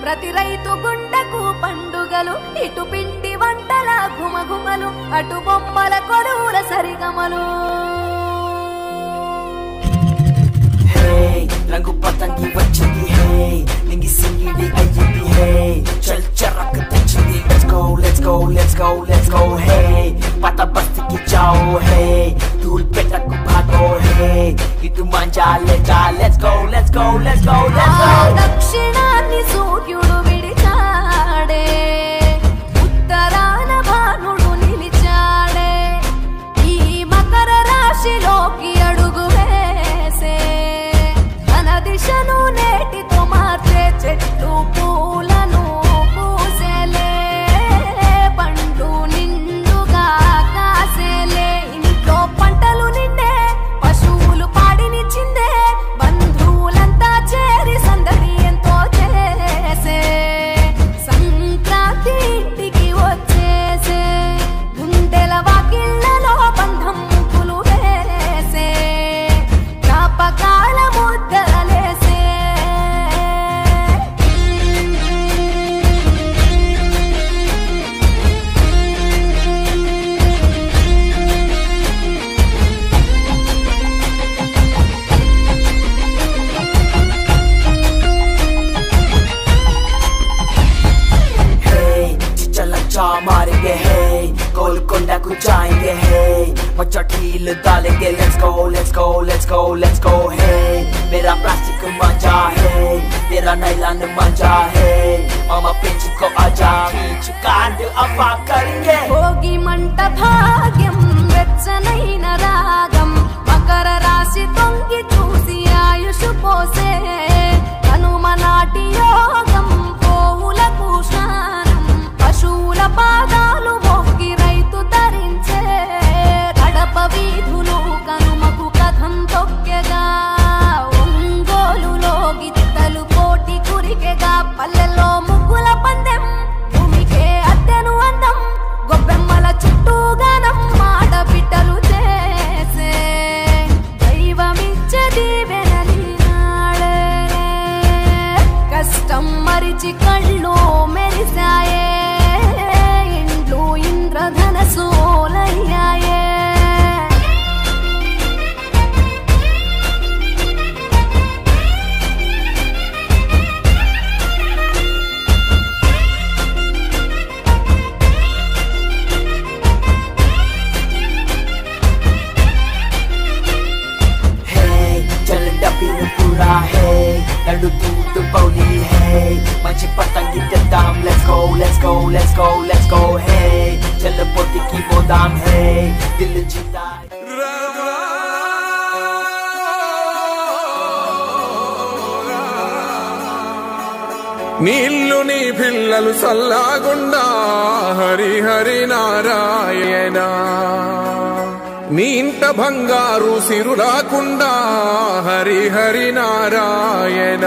ప్రతి రైతు గుండెకు పండుగలు ఇటు పిండి వంటల గుమగుమలు అటు బొమ్మల కొలువుల సరిగమలు హే రంగు పతంగి వచ్చింది హే నింగి సింగిడి అయ్యింది హే చల్ చరక్ తెచ్చింది let's go let's go let's go let's go hey పత బస్తికి జాओ హే ధూల్ పెట్టకు భాగో హే ఇటు మంజా లేజా let's go let's go let's go let's ఆ గో దక్షిణాన్ని సూర్యుడు విడిచాడే ఉత్తరాన భానుడు నిలిచాడే ఈ మకర రాశిలోకి అడుగు వేసే తన దిశను నేటితో మార్చే చెట్టు పూలను పూసేలే పండ్లు నిండుగా కాసేలే ఇంట్లో పంటలు నిండే పశువులు పాడినిచ్చిందే బంధువులంతా చేరి సందడి ఎంతో చేసే సంక్రాంతి ఇంటికి వచ్చేసే గుండెల వాకిళ్ళలో బంధం ముగ్గులు వేసే జ్ఞాపకాల ముద్దలేసే Hey, चिच्चा लच्चा मारेंगे hey गोलकोंडा को जाएंगे hey मच्चा ढील डालेंगे let's go let's go let's go let's go hey मेरा प्लास्टिक मजा है तेरा नाइलान मजा है मामा पिंच को आजा खींच कांड अफा करेंगे భోగి మంట భాగ్యం వెచ్చనైన రాగం మకర రాశి తొంగి చూసి ఆయుష్ పోసే కనుమ నాటి యోగం పోవులకు స్నానం పశువుల పాదాలు మొక్కి రైతు ధరించే కడప వీధులు కనుమకు కథం తొక్కెగా ఒంగోలులో గిత్తలు కోటి కురికెగా పల్లెల్లో ముగ్గుల పందెం భూమికే అద్దెను అందం గొబ్బెమ్మల చుట్టూ గానం మాట బిడ్డలు చేసే దైవమిచ్చే దీవెనలి నాడే కష్టం మరిచి కళ్ళు మెరిసాయే ఇండ్లు ఇంద్రధనసోలయ్యాయే Hey, चल डबीर पूरा है लड्डू दूध बौली है मंची पतंगी दम let's go let's go let's go let's go hey चल पोती की मोदाम है दिल जीता है నీళ్ళు నీ పిల్లలు సల్లాగుండా హరి హరి నారాయణ నీ ఇంట బంగారు సిరులాకుండా హరి హరి నారాయణ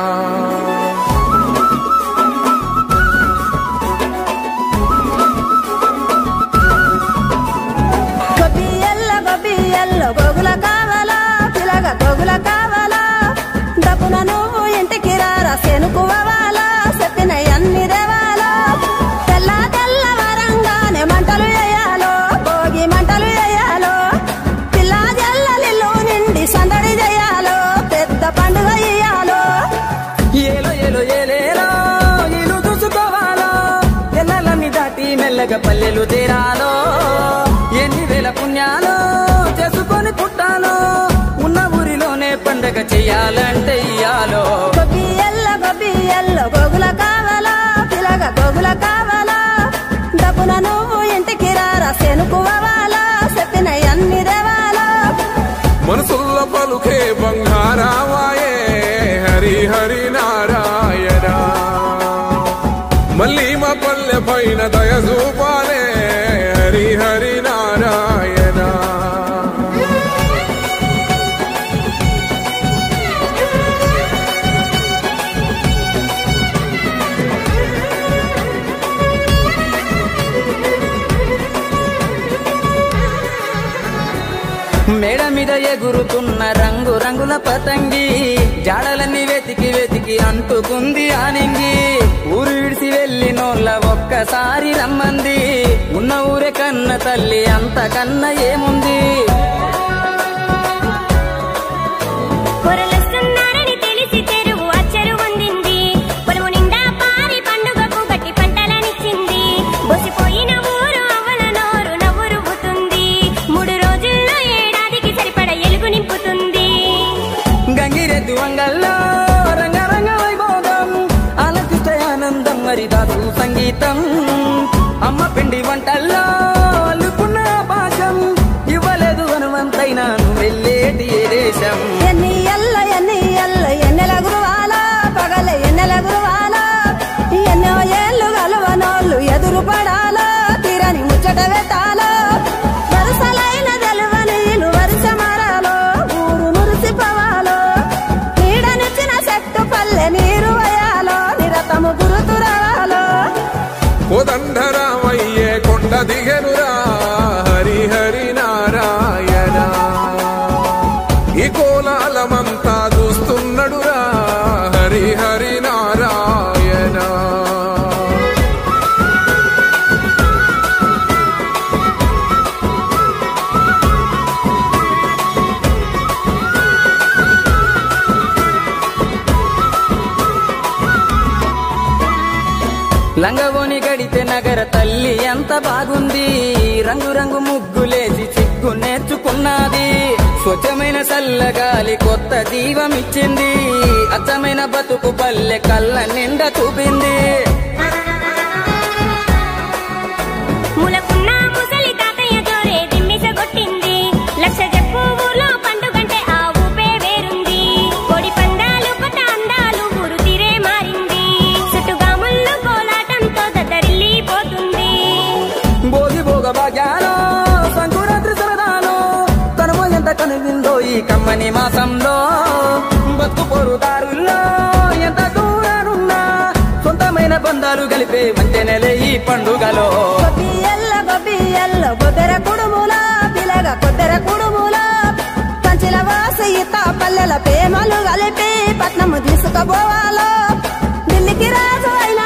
గొబ్బియల్ల గొబ్బియల్ల గోగుల కావాలా పిలగ గోగుల కావాలా డబ్బున నువ్వు ఇంటికి రారా సెనుకువాలా చెప్పిన అన్ని దేవాలా తెల్ల తెల్ల వరంగానే మంటలు వేయాలో భోగి మంటలు వేయాలో పిల్ల జల్లలిల్లు నిండి సందడి చేయాలో పెద్ద పండుగ ఇయ్యాలో ఏలో ఏలో ఏలేలో ఇల్లు చూసుకోవాలో ఎల్లలన్నీ దాటి మెల్లగా పల్లెలు తీరాలో ఎన్ని వేల పుణ్యాలో చేసుకొని పుట్టాలో ఉన్న ఊరిలోనే పండగ చెయ్యాలంటే ఇయ్యాలో గొబ్బియల్ల గొబ్బియల్ల గోగుల కావాలా పిలగ గోగుల కావాలా డబ్బున నువ్వు ఇంటికి రారా సెనుకువాలా చెప్పిన అన్ని దేవాలా మనసుల్ల పలుకే బంగారావాయే హరి హరి నారాయణ మళ్ళీ మా పల్లె పైన దయ చూపాలే హరి హరి నారాయణ మేడ మీద ఎగురుతున్న రంగు రంగుల పతంగి జాడలన్నీ వెతికి వెతికి అంటుకుంది ఆనింగి ఊరు విడిసి వెళ్ళినోళ్ళ ఒక్కసారి రమ్మంది ఉన్న ఊరే కన్న తల్లి అంతకన్నా ఏముంది పొరలొస్తున్నారని తెలిసి చెరువు అచ్చరు పొందింది పొలము నిండా పారి పండుగకు గట్టి పంటలనిచ్చింది బొసిపోయిన ఊరు అవ్వల నోరు నవ్వు రువ్వుతుంది మూడు రోజుల్లో ఏడాదికి సరిపడ ఎలుగు నింపుతుంది గంగిరెద్దు వంగల్లో రంగరంగ వైభోగం ఆలకిస్తే ఆనందం మరి దాసు సంగీతం అమ్మ పిండి వంటల్లో అల్లుకున్న భాషం ఇవ్వలేదు హనుమంతైనా నువ్వు వెళ్ళేటి ఏ దేశం ఎన్ని ఎల్ల ఎన్ని ఎల్ల ఎన్నెల గురువాల పగల ఎన్నెల గురువాల ఎన్నో ఏళ్ళు గలవనోళ్ళు ఎదురు పడాల తీరని ముచ్చట పెట్టాల వరుసలైన తెలవని ఇల్లు వరుస మరాలో ఊరు మురిసిపోవాలో నీడనిచ్చిన చెట్టు పల్లె నీరు వయాలో నిరతము గురుతురాలో కోదండరామయ్యే కొండ దిగనురా హరి హరి నారాయణ ఈ కోలాలమంతా చూస్తున్నడురా హరి హరి నారాయణ లంగవోని గడితే నగర తల్లి ఎంత బాగుంది రంగు రంగు ముగ్గులేసి చిక్కు నేర్చుకున్నది స్వచ్ఛమైన చల్లగాలి కొత్త జీవం ఇచ్చింది అచ్చమైన బతుకు పల్లె కళ్ళ నిండా చూపింది ములకున్న ముసలి తాతయ్య జోరే దిమ్మిసగొట్టింది లక్ష చెప్పు ఊర్లో పండుగంటే ఆ ఊపే వేరుంది కోడి పందాలు కొత్త అందాలు ఊరు తీరే మారింది చుట్టుగాముళ్ళు కోలాటంతో దద్దరిల్లిపోతుంది భోగి భోగ భాగ్యాలో సంకురాత్రి సరదాలో తనము ఎంత కనువిందో ఈ కమ్మని మాసంలో బతుకు పొరుదారుల్లో ఎంత దూరానున్నా సొంతమైన బంధాలు కలిపే మంచి నెల ఈ పండుగలో గొబ్బి ఎల్ల గొబ్బి ఎల్ల గొద్దెర కుడుముల పిలగ కొద్దెర కుడుముల పంచిల వాసి ఇత పల్లెల ప్రేమలు కలిపి పట్నము తీసుకుపోవాలో ఢిల్లీకి రాజు అయిన